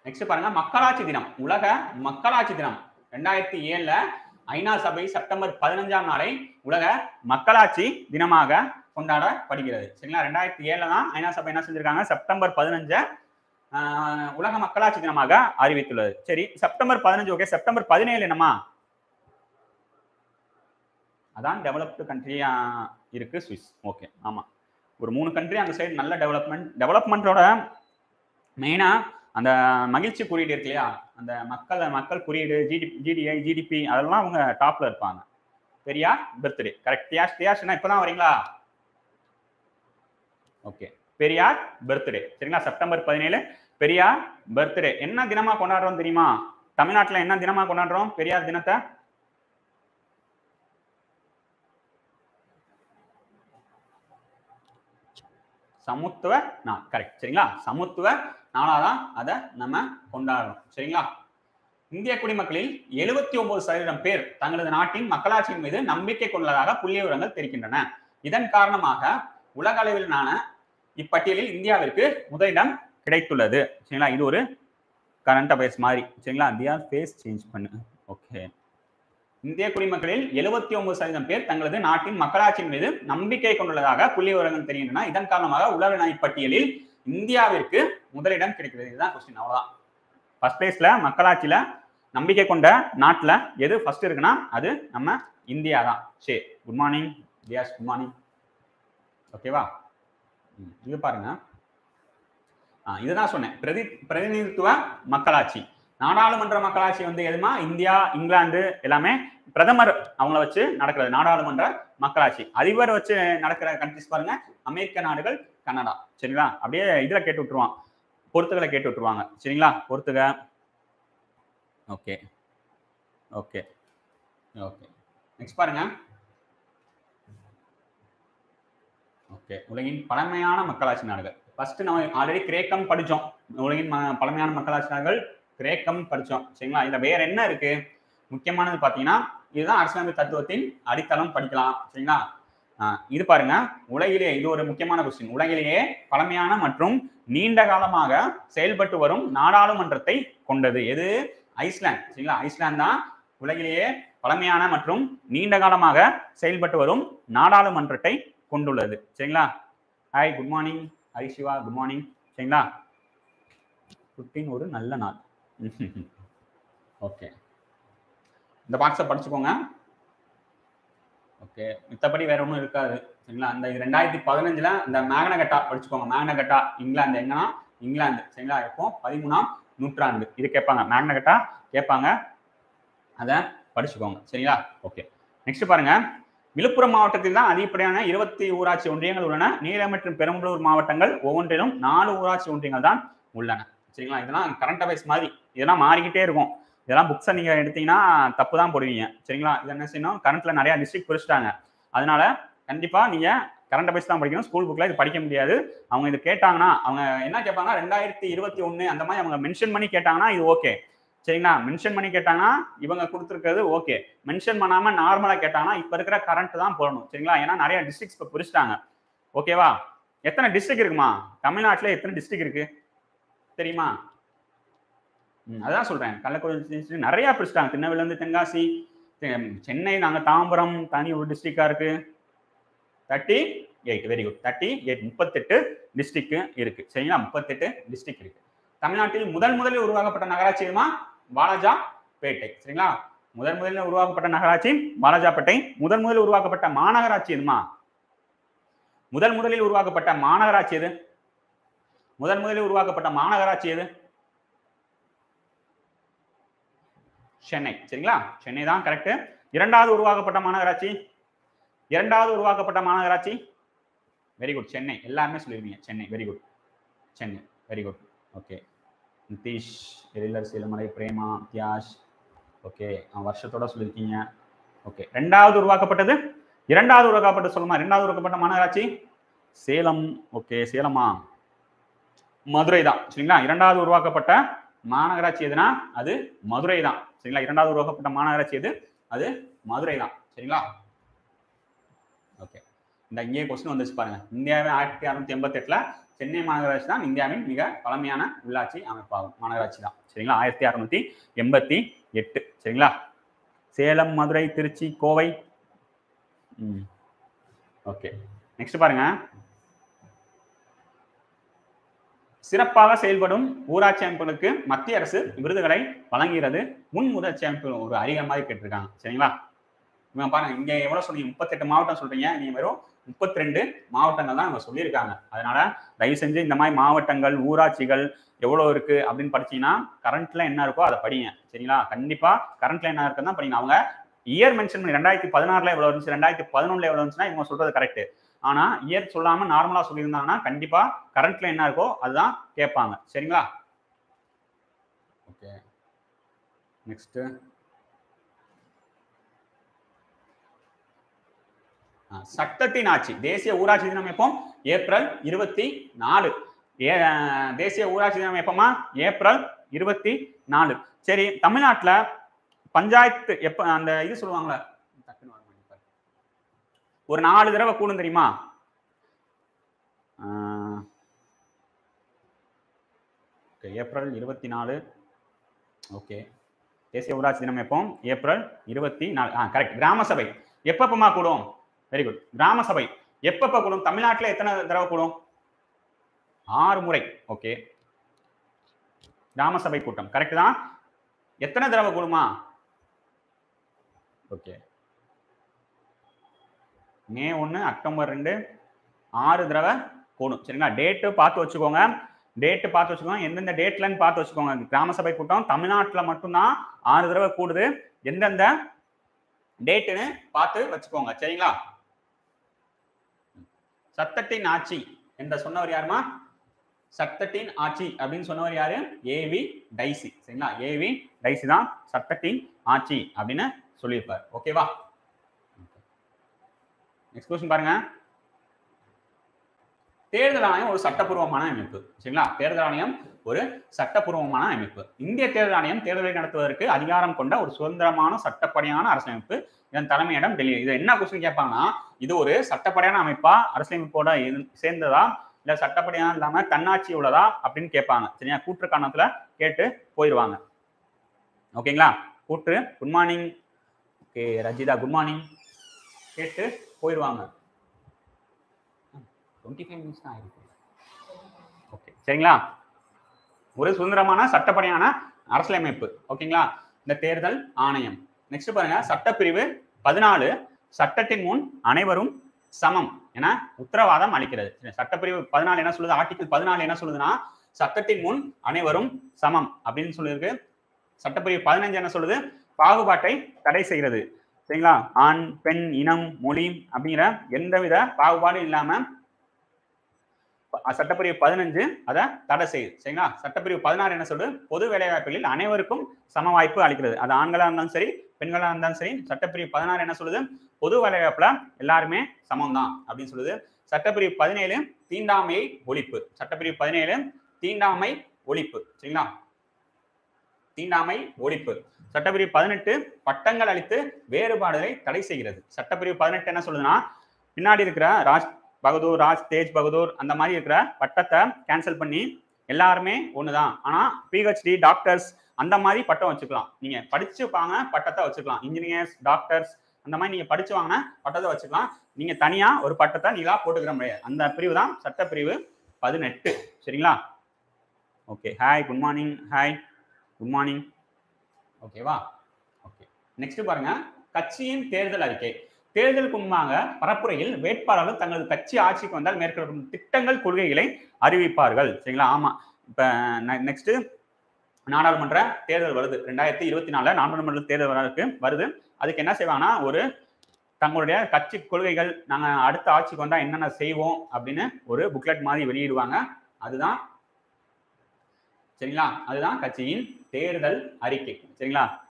Next பாருங்க மக்களாட்சி தினம் உலக மக்களாட்சி தினம் ரெண்டாயிரத்தி ஏழுல ஐநா சபை செப்டம்பர் பதினஞ்சாம் நாளை உலக மக்களாட்சி தினமாக கொண்டாடப்படுகிறது சரிங்களா ரெண்டாயிரத்தி ஏழுல தான் ஐநா சபை என்ன செஞ்சிருக்காங்க செப்டம்பர் பதினஞ்ச உலக மக்களாட்சி தினமாக அறிவித்துள்ளது சரி செப்டம்பர் பதினஞ்சு ஓகே செப்டம்பர் பதினேழு என்னமா அதான் டெவலப்டு கண்ட்ரியா இருக்கு சுவிஸ் ஓகே ஆமா ஒரு மூணு கண்ட்ரி அந்த சைடு நல்ல டெவலப்மெண்ட் டெவலப்மெண்ட்டோட மெயினா அந்த மகிழ்ச்சி குறியீடு இருக்கு இல்லையா அந்த மக்கள் மக்கள் குறியீடு ஜிடி ஜிடிஐ ஜிடிபி அதெல்லாம் அவங்க டாப்ல இருப்பாங்க பெரியா பர்த்டே கரெக்ட் தியாஷ் தியாஷ்னா இப்பதான் வரீங்களா ஓகே பெரியார் பர்த்டே சரிங்களா செப்டம்பர் பதினேழு பெரியார் பர்த்டே என்ன தினமா கொண்டாடுறோம் தெரியுமா தமிழ்நாட்டுல என்ன தினமா கொண்டாடுறோம் பெரியார் தினத்தை சமத்துவ நாள் கரெக்ட் சரிங்களா சமத்துவ நாளாதான் அதை நம்ம கொண்டாடுறோம் சரிங்களா இந்திய குடிமக்களில் எழுபத்தி ஒன்பது சதவீதம் பேர் தங்களது நாட்டின் மக்களாட்சியின் மீது நம்பிக்கை கொண்டதாக புள்ளி விவரங்கள் தெரிவிக்கின்றன இதன் காரணமாக உலக அளவிலான இப்பட்டியலில் இந்தியாவிற்கு முதலிடம் கிடைத்துள்ளது சரிங்களா இது ஒரு கரண்ட் அஃபேர்ஸ் மாதிரி சரிங்களா இந்தியா ஃபேஸ் சேஞ்ச் பண்ணு ஓகே இந்திய குடிமக்களில் எழுபத்தி ஒன்பது சதவீதம் பேர் தங்களது நாட்டின் மக்களாட்சியின் மீது நம்பிக்கை கொண்டுள்ளதாக புள்ளி விவரங்கள் தெரிகின்றன இதன் காரணமாக உலக நாய் பட்டியலில் இந்தியாவிற்கு முதலிடம் கிடைக்கிறது இதுதான் கொஸ்டின் அவ்வளவுதான் ஃபர்ஸ்ட் பிளேஸ்ல மக்களாட்சியில நம்பிக்கை கொண்ட நாட்டுல எது ஃபர்ஸ்ட் இருக்குன்னா அது நம்ம இந்தியா தான் சரி good morning Tiyas good morning ஓகேவா ம், இது பாருங்க ஆ, இதுதான் சொன்னேன் பிரதி பிரதிநிதித்துவ மக்களாட்சி நாடாளுமன்ற மக்களாட்சி வந்து எதுமா இந்தியா இங்கிலாந்து எல்லாமே பிரதமர் அவங்கள வச்சு நடக்கிறது நாடாளுமன்ற மக்களாட்சி அதிபர் வச்சு நடக்கிற கண்ட்ரிஸ் பாருங்க அமெரிக்க நாடுகள் கனடா சரிங்களா அப்படியே இதுல கேட்டு விட்டுருவான் பொறுத்துகளை கேட்டு விட்டுருவாங்க சரிங்களா பொறுத்துக ஓகே ஓகே ஓகே நெக்ஸ்ட் பாருங்க ஓகே உலகின் பழமையான மக்களாட்சி நாடுகள் ஃபர்ஸ்ட் நம்ம ஆல்ரெடி கிரேக்கம் படிச்சோம் உலகின் ம- பழமையான மக்களாட்சி நாடுகள் கிரேக்கம் படிச்சோம் சரிங்களா இதுல வேற என்ன இருக்கு முக்கியமானது பாத்தீங்கன்னா இதுதான் அரசியலமைப்பு தத்துவத்தின் அடித்தளம் படிக்கலாம் சரிங்களா ஆஹ் இது பாருங்க உலகிலேயே இது ஒரு முக்கியமான கொஸ்டின் உலகிலேயே பழமையான மற்றும் நீண்ட காலமாக செயல்பட்டு வரும் நாடாளுமன்றத்தை கொண்டது எது ஐஸ்லாந்து சரிங்களா ஐஸ்லாந்து தான் உலகிலேயே பழமையான மற்றும் நீண்ட காலமாக செயல்பட்டு வரும் நாடாளுமன்றத்தை கொண்டுள்ளது சரிங்களா hi good morning Hari Siva good morning சரிங்களா ஃபிஃப்டீன் ஒரு நல்ல நாள் ஓகே இந்த பாக்ஸை படிச்சுக்கோங்க ஓகே மித்தபடி வேற ஒன்றும் இருக்காது சரிங்களா அந்த இது ரெண்டாயிரத்தி பதினஞ்சுல இந்த மேக்னகட்டா படிச்சுக்கோங்க மேக்னகட்டா இங்கிலாந்து எங்கன்னா இங்கிலாந்து சரிங்களா எப்போ பதிமூணாம் நூற்றாண்டு இது கேட்பாங்க மேக்னகட்டா கேட்பாங்க அதை படிச்சுக்கோங்க சரிங்களா ஓகே நெக்ஸ்ட் பாருங்க விழுப்புரம் மாவட்டத்தில் தான் அதிகப்படியான இருபத்தி ஊராட்சி ஒன்றியங்கள் உள்ளன நீலம் மற்றும் பெரம்பலூர் மாவட்டங்கள் ஒவ்வொன்றிலும் நாலு ஊராட்சி ஒன்றியங்கள் தான் உள்ளன சரிங்களா இதெல்லாம் கரண்ட் அஃபேர்ஸ் மாதிரி இதெல்லாம் மாறிக்கிட்டே இருக்கும் இதெல்லாம் புக்ஸை நீங்க எடுத்தீங்கன்னா தப்பு தான் போடுவீங்க சரிங்களா இது என்ன செய்யணும் கரண்ட்ல நிறைய டிஸ்ட்ரிக்ட் பிரிச்சுட்டாங்க அதனால கண்டிப்பா நீங்க கரண்ட் அஃபேர்ஸ் தான் படிக்கணும் ஸ்கூல் புக்ல இது படிக்க முடியாது அவங்க இது கேட்டாங்கன்னா அவங்க என்ன கேட்பாங்க ரெண்டாயிரத்தி இருபத்தி ஒண்ணு அந்த மாதிரி அவங்க மென்ஷன் பண்ணி கேட்டாங்கன்னா இது ஓகே சரிங்களா மென்ஷன் பண்ணி கேட்டாங்கன்னா இவங்க கொடுத்துருக்கிறது ஓகே மென்ஷன் பண்ணாம நார்மலா கேட்டாங்கன்னா இப்ப இருக்கிற கரண்ட் தான் போடணும் சரிங்களா ஏன்னா நிறைய டிஸ்ட்ரிக்ஸ் இப்போ பிரிச்சுட்டாங்க ஓகேவா எத்தனை டிஸ்ட்ரிக்ட் இருக்குமா தமிழ்நாட்டுல எத்தனை டிஸ்ட்ரிக்ட் இருக்கு தெரியுமா ம், அதான் சொல்றேன் கள்ளக்குறிச்சி நிறைய பிரிச்சுட்டாங்க திருநெல்வேலில இருந்து தென்காசி தெ- சென்னை நாங்க தாம்பரம் தனி ஒரு டிஸ்ட்ரிக்டா இருக்கு thirty eight very good thirty eight முப்பத்தெட்டு டிஸ்ட்ரிக்ட் இருக்கு சரிங்களா முப்பத்தெட்டு டிஸ்ட்ரிக்ட் இருக்கு தமிழ்நாட்டில் முதல் முதலில் உருவாக்கப்பட்ட நகராட்சி எதுமா வாலாஜா பேட்டை சரிங்களா முதன் முதலில் உருவாக்கப்பட்ட நகராட்சி வாலாஜாப்பேட்டை முதன் முதலில் உருவாக்கப்பட்ட மாநகராட்சி எதுமா முதல் முதலில் உருவாக்கப்பட்ட மாநகராட்சி எது முதன் முதலில் உருவாக்கப்பட்ட மாநகராட்சி எது சென்னை சரிங்களா சென்னை தான் கரெக்ட் இரண்டாவது உருவாக்கப்பட்ட மாநகராட்சி இரண்டாவது உருவாக்கப்பட்ட மாநகராட்சி வெரி குட் சென்னை எல்லாருமே சொல்லிருக்கீங்க Chennai very good Chennai very good okay Nitish Ezhilar Seelamalai Prema Tiyash okay வருஷத்தோட சொல்லியிருக்கீங்க ஓகே ரெண்டாவது உருவாக்கப்பட்டது இரண்டாவது உருவாக்கப்பட்ட சொல்லுமா இரண்டாவது உருவாக்கப்பட்ட மாநகராட்சி சேலம் ஓகே சேலமா மதுரை தான் சரிங்களா இரண்டாவது உருவாக்கப்பட்ட மாநகராட்சி எதுனா அது மதுரை தான் சரிங்களா இரண்டாவது உருவாக்கப்பட்ட மாநகராட்சி எது அது மதுரை தான் சரிங்களா ஓகே இந்த இங்கே கொஸ்டின் வந்துச்சு பாருங்க இந்தியாவே ஆயிரத்தி அறுநூத்தி எண்பத்தி எட்டுல சென்னை மாநகராட்சி தான் இந்தியாவின் மிக பழமையான உள்ளாட்சி அமைப்பாகும் மாநகராட்சி தான் சரிங்களா ஆயிரத்தி அறுநூத்தி எண்பத்தி எட்டு சரிங்களா சேலம் மதுரை திருச்சி கோவை ம் ஓகே நெக்ஸ்ட் பாருங்க சிறப்பாக செயல்படும் ஊராட்சி அமைப்புகளுக்கு மத்திய அரசு விருதுகளை வழங்குகிறது முன் முதற்சி அமைப்பு ஒரு அறிகை மாதிரி கேட்டிருக்காங்க சரிங்களா இவங்க பாருங்க இங்க எவ்வளவு சொன்னீங்க முப்பத்தெட்டு மாவட்டம் சொல்றீங்க நீங்க வெறும் முப்பத்தி ரெண்டு மாவட்டங்கள் தான் இவங்க சொல்லியிருக்காங்க அதனால தயவு செஞ்சு இந்த மாதிரி மாவட்டங்கள் ஊராட்சிகள் எவ்வளவு இருக்கு அப்படின்னு படிச்சீங்கன்னா கரண்ட்ல என்ன இருக்கோ அதை படிங்க சரிங்களா கண்டிப்பா கரண்ட்ல என்ன இருக்குன்னு தான் படிங்க அவங்க இயர் மென்ஷன் பண்ணி ரெண்டாயிரத்தி பதினாறுல எவ்வளவு இருந்துச்சு ரெண்டாயிரத்தி பதினொன்றுல எவ்வளவு இருந்துச்சுன்னா இவங்க சொல்றது கரெக்ட் ஆனா இயர் சொல்லாம நார்மலா சொல்லியிருந்தாங்கன்னா கண்டிப்பா கரண்ட்ல என்ன இருக்கோ அதுதான் கேட்பாங்க சரிங்களா ஓகே நெக்ஸ்ட் சட்டத்தின் ஆட்சி தேசிய ஊராட்சி தினம் எப்போ ஏப்ரல் இருபத்தி நாலு ஏ தேசிய ஊராட்சி தினம் எப்பமா ஏப்ரல் இருபத்தி நாலு சரி தமிழ்நாட்டுல பஞ்சாயத்து எப்ப அந்த இது சொல்லுவாங்களே டக்குன்னு வர மாட்டேங்குது. ஒரு நாலு தடவை கூடும் தெரியுமா ஆஹ் okay, ஏப்ரல் இருபத்தி நாலு ஓகே தேசிய ஊராட்சி தினம் எப்போ ஏப்ரல் இருபத்தி நாலு ஆ கரெக்ட் கிராம சபை எப்பப்பமா கூடும் வெரி குட் கிராம சபை எப்பப்ப கூடும் தமிழ்நாட்டுல எத்தனை தடவை கூடும் ஆறு முறை ஓகே கிராம சபை கூட்டம் கரெக்ட் தான் எத்தனை தடவை கூடுமா ஓகே மே ஒன்று அக்டோபர் ரெண்டு ஆறு தடவை கூடும் சரிங்களா டேட்டு பார்த்து வச்சுக்கோங்க டேட்டு பார்த்து வச்சுக்கோங்க எந்தெந்த டேட்லன்னு பார்த்து வச்சுக்கோங்க கிராம சபை கூட்டம் தமிழ்நாட்டில் மட்டும்தான் ஆறு தடவை கூடுது எந்தெந்த டேட்டுன்னு பார்த்து வச்சுக்கோங்க சரிங்களா சட்டத்தின் ஆட்சி என்ற சொன்னவர் யாருமா சட்டத்தின் ஆட்சி அப்படின்னு சொன்னவர் யாரு ஏவி டைசி சரிங்களா ஏவி டைசி தான் சட்டத்தின் ஆட்சி அப்படின்னு சொல்லியிருப்பார் ஓகேவா நெக்ஸ்ட் கொஸ்டின் பாருங்க தேர்தல் ஆணையம் ஒரு சட்டப்பூர்வமான அமைப்பு சரிங்களா தேர்தல் ஆணையம் ஒரு சட்டப்பூர்வமான அமைப்பு இந்திய தேர்தல் ஆணையம் தேர்தலை நடத்துவதற்கு அதிகாரம் கொண்ட ஒரு சுதந்திரமான சட்டப்படியான அரசமைப்பு இதன் தலைமையிடம் டெல்லி இது என்ன கொஸ்டின் கேட்பாங்கன்னா இது ஒரு சட்டப்படியான அமைப்பா அரசியலமைப்போட இரு- சேர்ந்ததா இல்ல சட்டப்படியான இல்லாம தன்னாட்சி உள்ளதா அப்படின்னு கேட்பாங்க சரியா கூற்று காரணத்துல கேட்டு போயிடுவாங்க ஓகேங்களா கூற்று good morning okay Rajitha good morning கேட்டு போயிடுவாங்க டுவெண்ட்டி ஃபைவ் மினிட்ஸ் தான் ஆயிருக்கு ஓகே சரிங்களா ஒரு சுதந்திரமான சட்டப்படியான அரசியலமைப்பு ஓகேங்களா இந்த தேர்தல் ஆணையம் நெக்ஸ்ட் பாருங்க சட்டப்பிரிவு பதினாலு சட்டத்தின் முன் அனைவரும் சமம் என உத்தரவாதம் அளிக்கிறது சரி, சட்டப்பிரிவு பதினாலு என்ன சொல்லுது ஆர்டிகல் பதினாலு என்ன சொல்லுதுன்னா சட்டத்தின் முன் அனைவரும் சமம் அப்படின்னு சொல்லியிருக்கு சட்டப்பிரிவு பதினஞ்சு என்ன சொல்லுது பாகுபாட்டை தடை செய்கிறது சரிங்களா ஆண் பெண் இனம் மொழி அப்படிங்கிற எந்தவித பாகுபாடும் இல்லாம ப- சட்டப்பிரிவு பதினஞ்சு அதை தடை செய்யுது சரிங்களா சட்டப்பிரிவு பதினாறு என்ன சொல்லுது பொது வேலைவாய்ப்புகளில் அனைவருக்கும் சம வாய்ப்பு அளிக்கிறது அது ஆண்களா இருந்தாலும் சரி பெண்களா இருந்தாலும் சரி சட்டப்பிரிவு பதினாறு என்ன சொல்லுது பொது வேலைவாய்ப்புல எல்லாருமே சமம் தான் அப்படின்னு சொல்லுது சட்டப்பிரிவு பதினேழு தீண்டாமையை ஒழிப்பு சட்டப்பிரிவு பதினேழு தீண்டாமை ஒழிப்பு சரிங்களா தீண்டாமை ஒழிப்பு சட்டப்பிரிவு பதினெட்டு பட்டங்கள் அளித்து வேறுபாடுகளை தடை செய்கிறது சட்டப்பிரிவு பதினெட்டு என்ன சொல்லுதுன்னா பின்னாடி இருக்கிற ராஜ் பகதூர் ராஜ் தேஜ் பகதூர் அந்த மாதிரி இருக்கிற பட்டத்தை கேன்சல் பண்ணி எல்லாருமே ஒண்ணுதான் ஆனா பிஹெச்டி டாக்டர்ஸ் அந்த மாதிரி பட்டம் வச்சுக்கலாம் நீங்க படிச்சு வாங்க பட்டத்தை வச்சுக்கலாம் இன்ஜினியர்ஸ் டாக்டர்ஸ் அந்த மாதிரி நீங்க படிச்சு வாங்கின பட்டத்தை வச்சுக்கலாம் நீங்க தனியா ஒரு பட்டத்தை நீங்களா போட்டுக்கிற முடியாது அந்த பிரிவு தான் சட்டப்பிரிவு பதினெட்டு சரிங்களா okay hi good morning hi good morning ஓகேவா ஓகே நெக்ஸ்ட் பாருங்க கட்சியின் தேர்தல் அறிக்கை தேர்தலுக்கு முன்பாக பரப்புரையில் வேட்பாளர்கள் தங்களது கட்சி ஆட்சிக்கு வந்தால் மேற்கொள்ளப்படும் திட்டங்கள் கொள்கைகளை அறிவிப்பார்கள் சரிங்களா ஆமா இப்ப நெக்ஸ்ட் நாடாளுமன்ற தேர்தல் வருது ரெண்டாயிரத்தி இருபத்தி நாலுல நாடாளுமன்ற தேர்தல் வரதுக்கு வருது அதுக்கு என்ன செய்வாங்கன்னா ஒரு தங்களுடைய கட்சி கொள்கைகள் நாங்க அடுத்த ஆட்சிக்கு வந்தா என்னென்ன செய்வோம் அப்படின்னு ஒரு புக்லெட் மாதிரி வெளியிடுவாங்க அதுதான் சரிங்களா அதுதான் கட்சியின் தேர்தல் அறிக்கை சரிங்களா